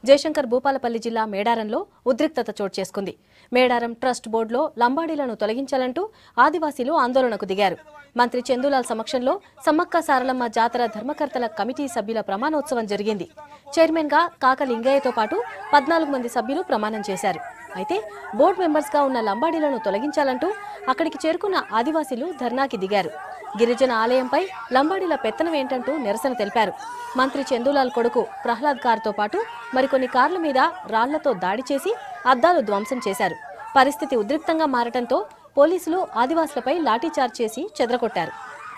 జయశంకర్ భూపాలపల్లి జిల్లా మేడారంలో ఉద్రిక్తత చోటు చేసుకుంది మేడారం ట్రస్ట్ బోర్డులో లంబాడీలను తొలగించాలంటూ ఆదివాసీలు ఆందోళనకు దిగారు మంత్రి చందులాల్ సమక్షంలో సమ్మక్క సారలమ్మ జాతర ధర్మకర్తల కమిటీ సభ్యుల ప్రమాణోత్సవం జరిగింది చైర్మన్ గా కాక లింగయ్యతో పాటు పద్నాలుగు మంది సభ్యులు ప్రమాణం చేశారు అయితే బోర్డు మెంబర్స్ గా ఉన్న లంబాడీలను తొలగించాలంటూ అక్కడికి చేరుకున్న ఆదివాసీలు ధర్నాకి దిగారు గిరిజన ఆలయంపై లంబాడీల పెత్తనం ఏంటంటూ నిరసన తెలిపారు మంత్రి చందులాల్ కొడుకు ప్రహ్లాద్ కార్తో పాటు మరికొన్ని కార్ల మీద రాళ్లతో దాడి చేసి అద్దాలు ధ్వంసం చేశారు పరిస్థితి ఉద్రిక్తంగా మారటంతో పోలీసులు ఆదివాసులపై లాఠీచార్జ్ చేసి చెదరగొట్టారు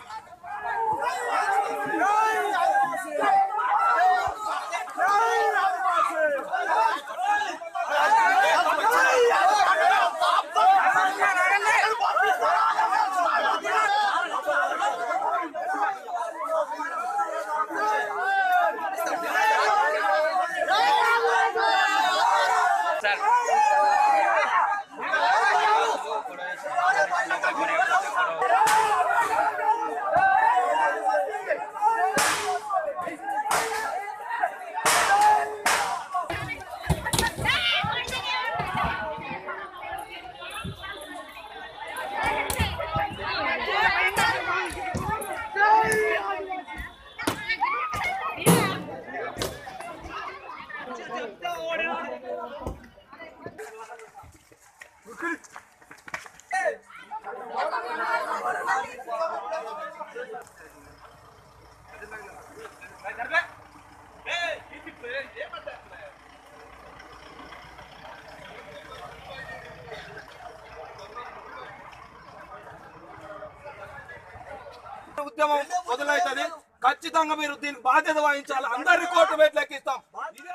ఉద్యమం మొదలవుతుంది ఖచ్చితంగా మీరు దీనికి బాధ్యత వహించాలి అందరి కోర్టు వేట్లకి ఇస్తాం ఇదే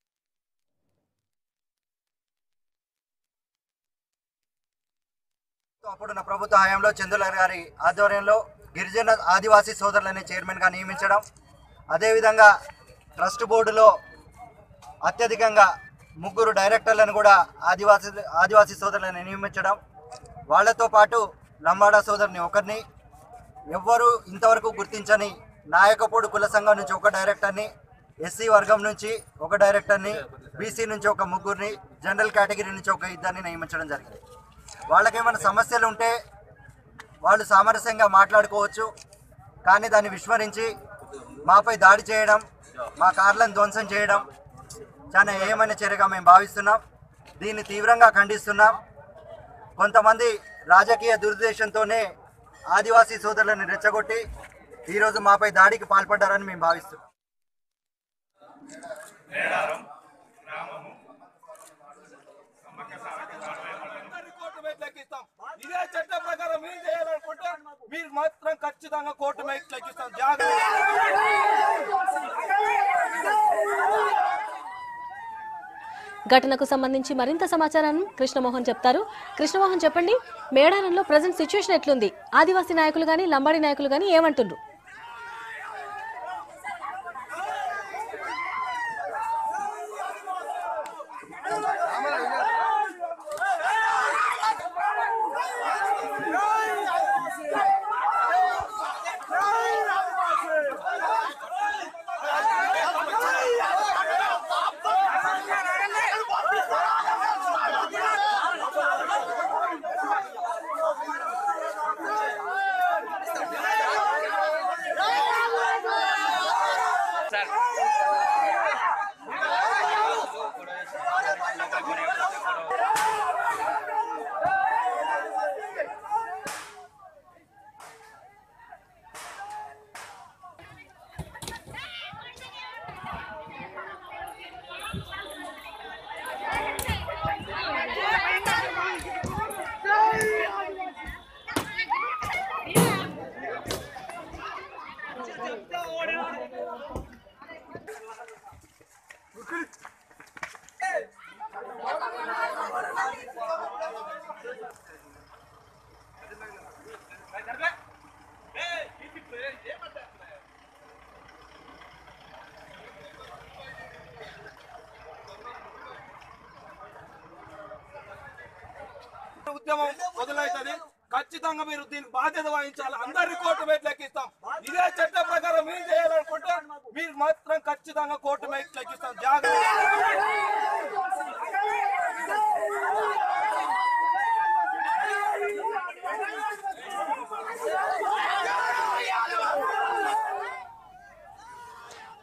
అప్పుడున్న ప్రభుత్వ హయాంలో చందులర్ గారి ఆధ్వర్యంలో గిరిజన ఆదివాసీ సోదరులని చైర్మన్గా నియమించడం అదేవిధంగా ట్రస్ట్ బోర్డులో అత్యధికంగా ముగ్గురు డైరెక్టర్లను కూడా ఆదివాసీ ఆదివాసీ సోదరులను నియమించడం వాళ్ళతో పాటు లంబాడా సోదరుని ఒకరిని ఎవ్వరూ ఇంతవరకు గుర్తించని నాయకపోడు కుల సంఘం నుంచి ఒక డైరెక్టర్ని ఎస్సీ వర్గం నుంచి ఒక డైరెక్టర్ని బీసీ నుంచి ఒక ముగ్గురిని జనరల్ కేటగిరీ నుంచి ఒక ఇద్దరిని నియమించడం జరిగింది వాళ్ళకి ఏమైనా సమస్యలు ఉంటే వాళ్ళు సామరస్యంగా మాట్లాడుకోవచ్చు కానీ దాన్ని విస్మరించి మాపై దాడి చేయడం మా కార్లను ధ్వంసం చేయడం చాలా ఏమైనా చర్యగా మేము భావిస్తున్నాం దీన్ని తీవ్రంగా ఖండిస్తున్నాం కొంతమంది రాజకీయ దురుద్దేశంతోనే ఆదివాసీ సోదరులను రెచ్చగొట్టి ఈరోజు మాపై దాడికి పాల్పడ్డారని మేము భావిస్తున్నాం అందరి కోర్టు వేట్లకి ఇస్తాం ఇదే చట్టం ప్రకారం మీరు చేయాలనుకుంటే మీరు మాత్రం ఖచ్చితంగా కోర్టు వేట్లకి ఇస్తాం జాగ్రత్త ఘటనకు సంబంధించి మరింత సమాచారాన్ని కృష్ణమోహన్ చెప్తారు కృష్ణమోహన్ చెప్పండి మేడారంలో ప్రజెంట్ సిచ్యువేషన్ ఎట్లుంది ఆదివాసీ నాయకులు కానీ లంబాడి నాయకులు కానీ ఏమంటుండ్రు ఉద్యమం మొదలవుతుంది ఖచ్చితంగా మీరు దీనికి బాధ్యత వహించాలి అందరి కోర్టు వేట్లకి ఇస్తాం ఇదే చట్టం ప్రకారం మీరు చేయాలనుకుంటే మీరు మాత్రం ఖచ్చితంగా కోర్టు వేట్లకి ఇస్తాం జాగ్రత్త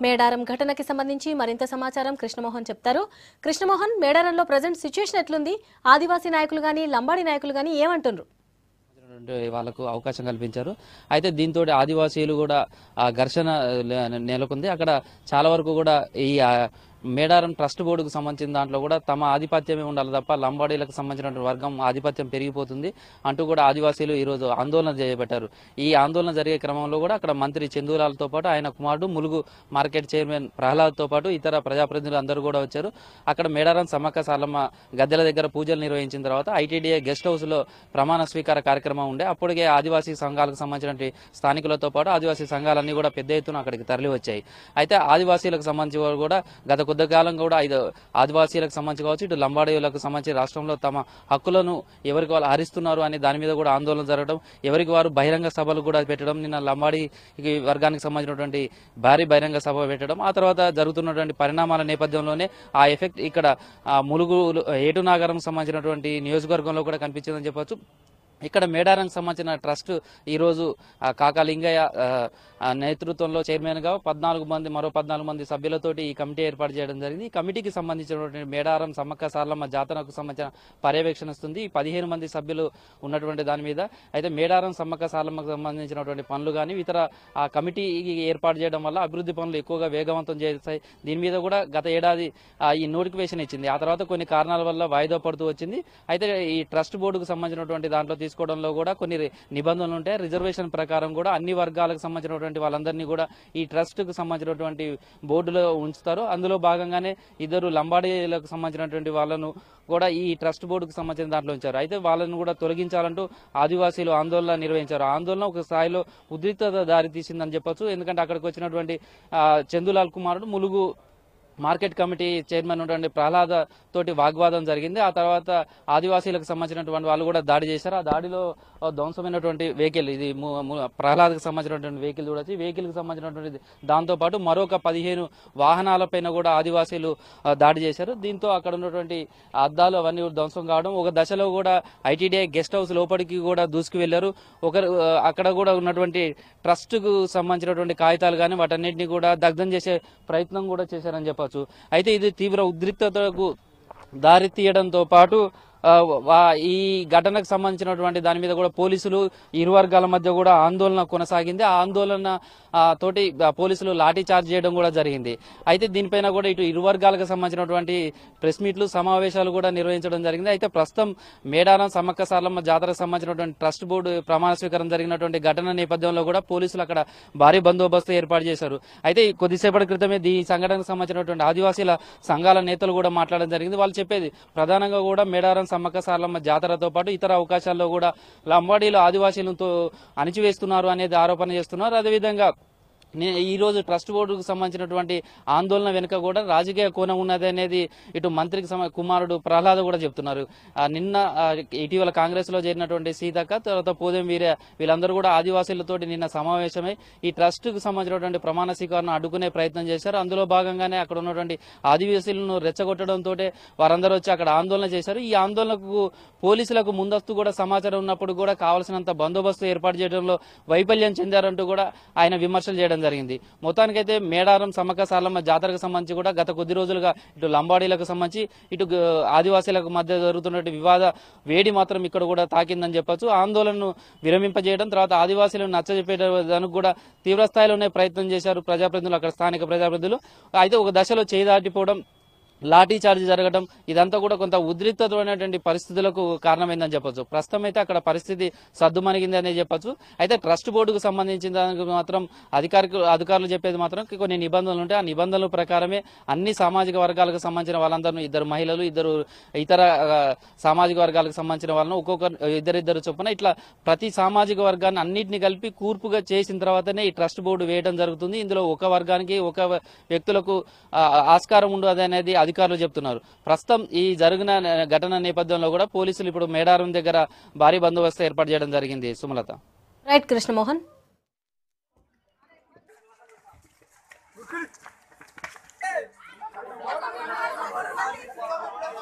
మేడారం ఘటనకి సంబంధించి మరింత సమాచారం కృష్ణమోహన్ చెప్తారు కృష్ణమోహన్ మేడారంలో ప్రజెంట్ సిచ్యుయేషన్ ఎట్లుంది ఆదివాసీ నాయకులు గాని లంబాడి నాయకులు గాని ఏమంటున్నారు ఉండే వాళ్ళకు అవకాశం కల్పించారు అయితే దీంతో ఆదివాసీలు కూడా ఆ ఘర్షణ లే- నెలకొంది అక్కడ చాలా వరకు కూడా ఈ ఆ, మేడారం ట్రస్ట్ బోర్డుకు సంబంధించిన దాంట్లో కూడా తమ ఆధిపత్యమే ఉండాలి తప్ప లంబాడీలకు సంబంధించిన వర్గం ఆధిపత్యం పెరిగిపోతుంది అంటూ కూడా ఆదివాసీలు ఈరోజు ఆందోళన చేపట్టారు ఈ ఆందోళన జరిగే క్రమంలో కూడా అక్కడ మంత్రి చందూలాలతో పాటు ఆయన కుమారుడు ములుగు మార్కెట్ చైర్మన్ ప్రహ్లాద్తో పాటు ఇతర ప్రజాప్రతినిధులు అందరూ కూడా వచ్చారు అక్కడ మేడారం సమ్మక్క సాలమ్మ గద్దెల దగ్గర పూజలు నిర్వహించిన తర్వాత ఐటీడీఏ గెస్ట్ హౌస్ లో ప్రమాణ స్వీకార కార్యక్రమం ఉండే అప్పటికే ఆదివాసీ సంఘాలకు సంబంధించిన స్థానికులతో పాటు ఆదివాసీ సంఘాలన్నీ కూడా పెద్ద ఎత్తున అక్కడికి తరలి వచ్చాయి అయితే ఆదివాసీలకు సంబంధించి వారు కూడా గత కొద్ది కాలం కూడా ఇది ఆదివాసీలకు సంబంధించి కావచ్చు ఇటు లంబాడీలకు సంబంధించి రాష్ట్రంలో తమ హక్కులను ఎవరికి వాళ్ళు హరిస్తున్నారు అనే దాని మీద కూడా ఆందోళన జరగడం ఎవరికి వారు బహిరంగ సభలు కూడా పెట్టడం నిన్న లంబాడీ వర్గానికి సంబంధించినటువంటి భారీ బహిరంగ సభ పెట్టడం ఆ తర్వాత జరుగుతున్నటువంటి పరిణామాల నేపథ్యంలోనే ఆ ఎఫెక్ట్ ఇక్కడ ఆ ములుగు ఏటునాగరం సంబంధించినటువంటి నియోజకవర్గంలో కూడా కనిపించిందని చెప్పొచ్చు ఇక్కడ మేడారంకి సంబంధించిన ట్రస్ట్ ఈరోజు ఆ, కాకా లింగయ్య ఆ, ఆ, నేతృత్వంలో చైర్మన్ గా పద్నాలుగు మంది మరో పద్నాలుగు మంది సభ్యులతోటి ఈ కమిటీ ఏర్పాటు చేయడం జరిగింది ఈ కమిటీకి సంబంధించినటువంటి మేడారం సమ్మక్క సార్లమ్మ జాతరకు సంబంధించిన పర్యవేక్షణ ఇస్తుంది ఈ పదిహేను మంది సభ్యులు ఉన్నటువంటి దాని మీద అయితే మేడారం సమ్మక్క సార్లమ్మకు సంబంధించినటువంటి పనులు కానీ ఇతర ఆ కమిటీ ఏర్పాటు చేయడం వల్ల అభివృద్ధి పనులు ఎక్కువగా వేగవంతం చేస్తాయి దీని మీద కూడా గత ఏడాది ఆ, ఈ నోటిఫికేషన్ ఇచ్చింది ఆ తర్వాత కొన్ని కారణాల వల్ల వాయిదా పడుతూ వచ్చింది అయితే ఈ ట్రస్ట్ బోర్డుకు సంబంధించినటువంటి దాంట్లో తీసుకోవడంలో కూడా కొన్ని రి- నిబంధనలు ఉంటాయి రిజర్వేషన్ ప్రకారం కూడా అన్ని వర్గాలకు సంబంధించినటువంటి వాళ్ళందరినీ కూడా ఈ ట్రస్ట్ కు సంబంధించినటువంటి బోర్డులో ఉంచుతారు అందులో భాగంగానే ఇద్దరు లంబాడీలకు సంబంధించినటువంటి వాళ్ళను కూడా ఈ ట్రస్ట్ బోర్డుకు సంబంధించిన దాంట్లో ఉంచారు అయితే వాళ్ళను కూడా తొలగించాలంటూ ఆదివాసీలు ఆందోళన నిర్వహించారు ఆ ఆందోళన ఒక స్థాయిలో ఉద్రిక్తత దారి తీసిందని చెప్పొచ్చు ఎందుకంటే అక్కడికి వచ్చినటువంటి ఆ, చందులాల్ కుమారుడు ములుగు మార్కెట్ కమిటీ చైర్మన్ ఉన్నటువంటి ప్రహ్లాద తోటి వాగ్వాదం జరిగింది ఆ తర్వాత ఆదివాసీలకు సంబంధించినటువంటి వాళ్ళు కూడా దాడి చేశారు ఆ దాడిలో ఆ, ధ్వంసమైనటువంటి వెహికల్ ఇది ము- ము- ప్రహ్లాద్కి సంబంధించినటువంటి వెహికల్ చూడొచ్చు వెహికల్ కి సంబంధించినటువంటి దాంతో పాటు మరొక పదిహేను వాహనాలపైన కూడా ఆదివాసీలు ఆ, దాడి చేశారు దీంతో అక్కడ ఉన్నటువంటి అద్దాలు అవన్నీ కూడా ధ్వంసం కావడం ఒక దశలో కూడా ఐటీడీఐ గెస్ట్ హౌస్ లోపలికి కూడా దూసుకు వెళ్లారు ఒకరు ఆ, అక్కడ కూడా ఉన్నటువంటి ట్రస్ట్ కు సంబంధించినటువంటి కాగితాలు కానీ వాటన్నిటిని కూడా దగ్ధం చేసే ప్రయత్నం కూడా చేశారని చెప్పొచ్చు అయితే ఇది తీవ్ర ఉద్రిక్తతకు దారి తీయడంతో పాటు ఆ, వా- ఈ ఘటనకు సంబంధించినటువంటి దాని మీద కూడా పోలీసులు ఇరు వర్గాల మధ్య కూడా ఆందోళన కొనసాగింది ఆ ఆందోళన ఆ, తోటి ఆ, పోలీసులు లాఠీ చార్జ్ చేయడం కూడా జరిగింది అయితే దీనిపైన కూడా ఇటు ఇరు వర్గాలకు సంబంధించినటువంటి ప్రెస్ మీట్లు సమావేశాలు కూడా నిర్వహించడం జరిగింది అయితే ప్రస్తుతం మేడారం సమ్మక్క సార్లమ్మ జాతరకు సంబంధించినటువంటి ట్రస్ట్ బోర్డు ప్రమాణ స్వీకారం జరిగినటువంటి ఘటన నేపథ్యంలో కూడా పోలీసులు అక్కడ భారీ బందోబస్తు ఏర్పాటు చేశారు అయితే ఈ కొద్దిసేపటి క్రితమే ఈ సంఘటనకు సంబంధించినటువంటి ఆదివాసీల సంఘాల నేతలు కూడా మాట్లాడడం జరిగింది వాళ్ళు చెప్పేది ప్రధానంగా కూడా మేడారం సమ్మక్క సార్లమ్మ జాతరతో పాటు ఇతర అవకాశాల్లో కూడా లంబాడీలు ఆదివాసీలతో అణిచివేస్తున్నారు అనేది ఆరోపణ చేస్తున్నారు అదేవిధంగా నే- ఈ రోజు ట్రస్ట్ బోర్డుకు సంబంధించినటువంటి ఆందోళన వెనుక కూడా రాజకీయ కోణం ఉన్నది అనేది ఇటు మంత్రికి సమ- కుమారుడు ప్రహ్లాద కూడా చెప్తున్నారు ఆ, నిన్న ఆ, ఇటీవల కాంగ్రెస్ లో చేరినటువంటి సీతక్క తర్వాత పోదెం వీర వీళ్ళందరూ కూడా ఆదివాసీలతోటి నిన్న సమావేశమై ఈ ట్రస్ట్ కు సంబంధించినటువంటి ప్రమాణ స్వీకారం అడ్డుకునే ప్రయత్నం చేశారు అందులో భాగంగానే అక్కడ ఉన్నటువంటి ఆదివాసీలను రెచ్చగొట్టడంతో వారందరూ వచ్చి అక్కడ ఆందోళన చేశారు ఈ ఆందోళనకు పోలీసులకు ముందస్తు కూడా సమాచారం ఉన్నప్పుడు కూడా కావాల్సినంత బందోబస్తు ఏర్పాటు చేయడంలో వైఫల్యం చెందారంటూ కూడా ఆయన విమర్శలు చేయడం జరిగింది మొత్తానికైతే మేడారం సమ్మక్క సార్లమ్మ జాతరకు సంబంధించి కూడా గత కొద్ది రోజులుగా ఇటు లంబాడీలకు సంబంధించి ఇటు గ- ఆదివాసీలకు మధ్య జరుగుతున్నటువంటి వివాద వేడి మాత్రం ఇక్కడ కూడా తాకిందని చెప్పొచ్చు ఆందోళనను విరమింపజేయడం తర్వాత ఆదివాసీలను నచ్చజెప్పేదానికి కూడా తీవ్ర స్థాయిలోనే ప్రయత్నం చేశారు ప్రజాప్రతినిధులు అక్కడ స్థానిక ప్రజాప్రతినిధులు అయితే ఒక దశలో చేయి దాటిపోవడం లాఠీ చార్జ్ జరగడం ఇదంతా కూడా కొంత ఉద్రిక్తమైనటువంటి పరిస్థితులకు కారణమైందని చెప్పొచ్చు ప్రస్తుతం అయితే అక్కడ పరిస్థితి సద్దుమణిగింది అనే చెప్పొచ్చు అయితే ట్రస్ట్ బోర్డుకు సంబంధించిన దానికి మాత్రం అధికారిక అధికారులు చెప్పేది మాత్రం కొన్ని నిబంధనలు ఉంటాయి ఆ నిబంధనల ప్రకారమే అన్ని సామాజిక వర్గాలకు సంబంధించిన వాళ్ళందరూ ఇద్దరు మహిళలు ఇద్దరు ఇతర ఆ, సామాజిక వర్గాలకు సంబంధించిన వాళ్ళను ఒక్కొక్క ఇద్దరిద్దరు చొప్పున ఇట్లా ప్రతి సామాజిక వర్గాన్ని అన్నింటినీ కలిపి కూర్పుగా చేసిన తర్వాతనే ఈ ట్రస్ట్ బోర్డు వేయడం జరుగుతుంది ఇందులో ఒక వర్గానికి ఒక వ్యక్తులకు ఆ, ఆస్కారం ఉండదు అనేది అధికారులు చెప్తున్నారు ప్రస్తుతం ఈ జరిగిన ఘటన నేపథ్యంలో కూడా పోలీసులు ఇప్పుడు మేడారం దగ్గర భారీ బందోబస్తు ఏర్పాటు చేయడం జరిగింది సుమలత రైట్ కృష్ణమోహన్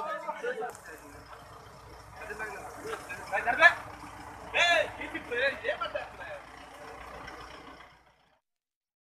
ఏ, ఇది ప్రే- ఏ